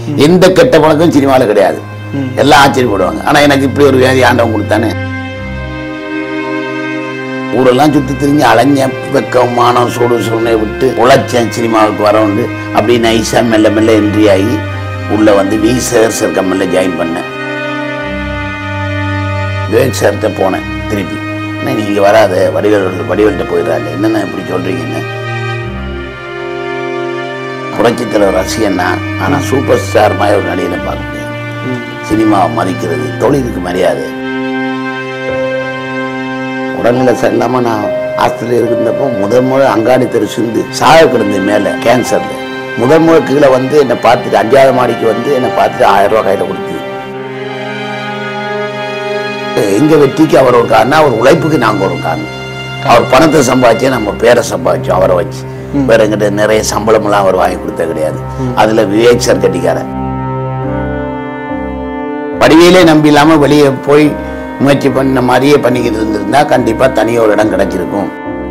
எந்த கெட்ட பழக்கம் சினிமாவில் கிடையாது எல்லாம் ஆச்சரியப்படுவாங்க ஆனா எனக்கு இப்படி ஒரு வியாதி ஆண்டவன் கொடுத்தானே ஊரெல்லாம் சுத்தி திரிஞ்சு அலைஞ்ச வெக்கம் மானம் சூடு சூழ்நிலை விட்டு உழைச்சேன் சினிமாவுக்கு வரவுண்டு அப்படி நைஸா மெல்ல மெல்ல என்ட்ரி ஆகி உள்ள வந்து வி சார் சர்க்கம்ல ஜாயின் பண்ணேன் விவேக் சார்கிட்ட போனேன் திருப்பி அண்ணா நீங்க வராத வடிவேல் வடிவேல்கிட்ட போயிடறாங்க என்னென்ன இப்படி சொல்றீங்கன்னு புரட்சித் தலைவர் ரசிகன் தான் ஆனா சூப்பர் ஸ்டார் மாதிரி ஒரு நடிகனை பார்க்க முடியாது சினிமாவை மதிக்கிறது தொழிலுக்கு மரியாதை உடல்நிலை சரியில்லாம நான் ஆஸ்திரேலியா இருந்தப்போ முதல் முறை அங்காடி தெரு சிந்து சாக கிடந்த மேல கேன்சர்ல முதல் முறை கீழே வந்து என்னை பார்த்துட்டு அஞ்சாவது மாடிக்கு வந்து என்னை பார்த்துட்டு ஆயிரம் ரூபாய் கையில கொடுத்து எங்க வெற்றிக்கு அவர் ஒரு காரணம் அவர் உழைப்புக்கு நாங்க ஒரு காரணம் அவர் பணத்தை சம்பாதிச்சு நம்ம பேரை சம்பாதிச்சோம் அவரை வச்சு வேற எங்கிட்ட நிறைய சம்பளமெல்லாம் அவர் வாங்கி கொடுத்த கிடையாது அதுல விவேக் சார் கட்டிக்காரன் வடிவேலே நம்பி இல்லாம வெளியே போய் முயற்சி பண்ண மாதிரியே பண்ணிக்கிட்டு இருந்திருந்தா கண்டிப்பா தனியாக ஒரு இடம் கிடைச்சிருக்கும்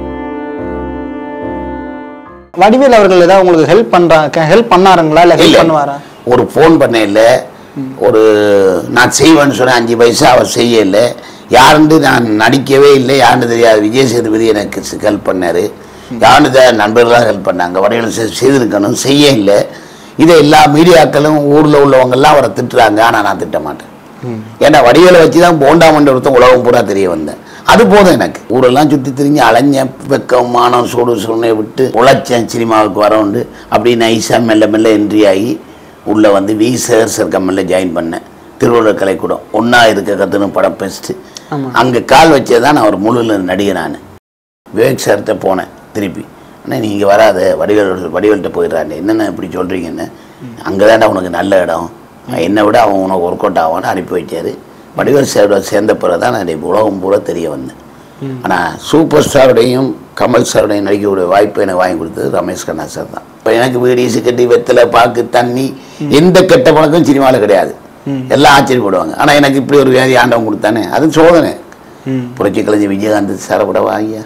வடிவேல் அவர்கள் ஏதாவது உங்களுக்கு ஹெல்ப் பண்றாங்க ஹெல்ப் பண்ணாருங்களா இல்ல ஹெல்ப் இல்ல. பண்ணுவாரா ஒரு ஃபோன் பண்ணல ஒரு நான் செய்வேன்னு சொன்னேன் அஞ்சு பைசா அவர் செய்யல யாருன்னு நான் நடிக்கவே இல்லை யாருன்னு தெரியாது விஜய் சேதுபதி எனக்கு ஹெல்ப் பண்ணாரு யாருன்னு தெரியாத நண்பர்களாக ஹெல்ப் பண்ணாங்க வரையில் செய்திருக்கணும் செய்ய இல்லை இதை எல்லா மீடியாக்களும் ஊரில் உள்ளவங்கெல்லாம் அவரை திட்டுறாங்க ஆனால் நான் திட்ட மாட்டேன் ஏன்னா வடிவேலை வச்சு தான் போண்டா மண்டி ஒருத்தன் உலகம் பூரா தெரிய வந்தேன் அது போதும் எனக்கு ஊரெல்லாம் சுற்றி திரிஞ்சு அலைஞ்சேன் வெக்கம் மானம் சூடு சூழ்நிலை விட்டு உழைச்சேன் சினிமாவுக்கு வரவுண்டு அப்படி நைஸாக மெல்ல மெல்ல என்ட்ரி ஆகி உள்ளே வந்து வி சார் சர்க்கம்ல ஜாயின் பண்ணேன் திருவள்ளுவர் கலைக்கூடம் ஒன்றா இருக்க கற்றுன்னு படம் பெஸ்ட்டு ஆமா. அங்கே கால் வச்சே தான் நான் ஒரு முழு நடிகை நான் விவேக் சார்கிட்ட போனேன் திருப்பி அண்ணா நீங்கள் வராத வடிவேல் வடிவேல்கிட்ட போயிடுறாங்க என்னென்ன இப்படி சொல்கிறீங்கன்னு அங்கே உனக்கு நல்ல இடம் என்னை விட அவன் உனக்கு ஒர்க் அவுட் ஆவான்னு அனுப்பி வச்சாரு வடிவேல் சாரோட சேர்ந்த பிறகு தான் நான் இப்ப உலகம் பூரா தெரிய வந்தேன் ஆனால் சூப்பர் ஸ்டாரோடையும் கமல் சாரோடையும் நடிக்கக்கூடிய வாய்ப்பு எனக்கு வாங்கி கொடுத்தது ரமேஷ் கண்ணா சார் தான் இப்போ எனக்கு வீடு ஈசு கட்டி வெத்தலை பாக்கு தண்ணி எந்த கெட்ட பழக்கம் சினிமாவில் கிடையாது எல்லாம் ஆச்சரியப்படுவாங்க ஆனால் எனக்கு இப்படி ஒரு வியாதி ஆண்டவன் கொடுத்தானே அது சோதனை ம் புரட்சி கலைஞர் விஜயகாந்த் சாரப்பட வாங்கியா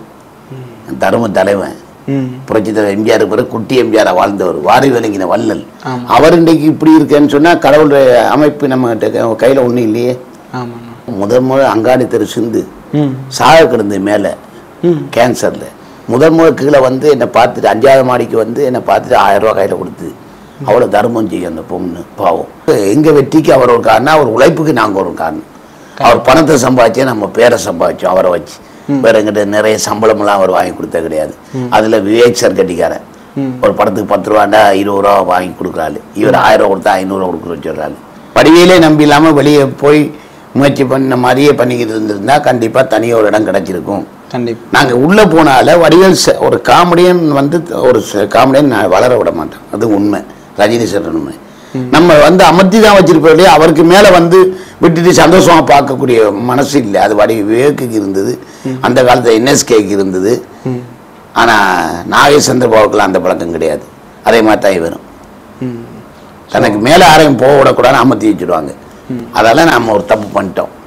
தரும தலைவன் ம் புரட்சி தலைவர் எம்ஜிஆர் பிறகு குட்டி எம்ஜிஆர் வாழ்ந்தவர் வாரி விளங்கின வள்ளல் ஆமா. அவர் இன்றைக்கு இப்படி இருக்கேன்னு சொன்னா கடவுளுடைய அமைப்பு நம்ம கையில ஒண்ணும் இல்லையே ஆமாண்ணா முதல் முறை அங்காடி தெரு சிந்து ம் சாக கிடந்த மேல ம் கேன்சர்ல முதல் முறை கீழே வந்து என்னை பார்த்துட்டு அஞ்சாவது மாடிக்கு வந்து என்னை பார்த்துட்டு ஆயிரம் ரூபாய் கையில கொடுத்து அவ்வளவு தர்மம் செய்யும் அந்த பொண்ணு பாவம் எங்க வெற்றிக்கு அவர் ஒரு காரணம் அவர் உழைப்புக்கு நாங்க ஒரு காரணம் அவர் பணத்தை சம்பாதிச்சே நம்ம பேரை சம்பாதிச்சோம் அவரை வச்சு வேற எங்கிட்ட நிறைய சம்பளமெல்லாம் அவர் வாங்கி கொடுத்த கிடையாது அதுல விவேக் சார் கட்டிக்காரன் ம். ஒரு படத்துக்கு பத்து ரூபாண்டா இருபது ரூபா வாங்கி கொடுக்குறாரு இவர் ஆயிரம் ரூபா கொடுத்தா ஐநூறுரூவா கொடுக்குற வச்சிடுறாரு வடிவேலே நம்பி இல்லாம வெளியே போய் முயற்சி பண்ண மாதிரியே பண்ணிக்கிட்டு இருந்திருந்தா கண்டிப்பா தனியாக ஒரு இடம் கிடைச்சிருக்கும் கண்டிப்பா நாங்க உள்ள போனால வடிவேல் ச- ஒரு காமெடியன் வந்து ஒரு காமெடியன் நான் வளர விட மாட்டேன் அது உண்மை ரஜினி சார் உண்மை நம்ம வந்து அமர்த்தி தான் வச்சிருப்போம் இல்லையா அவருக்கு மேல வந்து விட்டுட்டு சந்தோஷமா பார்க்கக்கூடிய மனசு இல்லை அது வடி விவேக்குக்கு இருந்தது அந்த காலத்துல என்எஸ்கேக்கு இருந்தது ஆனா நாகை சந்திரபாபுக்கெல்லாம் அந்த பழக்கம் கிடையாது அதே மாதிரி தான் இவரும் ம் தனக்கு மேல யாரையும் போக விடக்கூடாதுன்னு அமர்த்தி வச்சிருவாங்க அதெல்லாம் நாம ஒரு தப்பு பண்ணிட்டோம்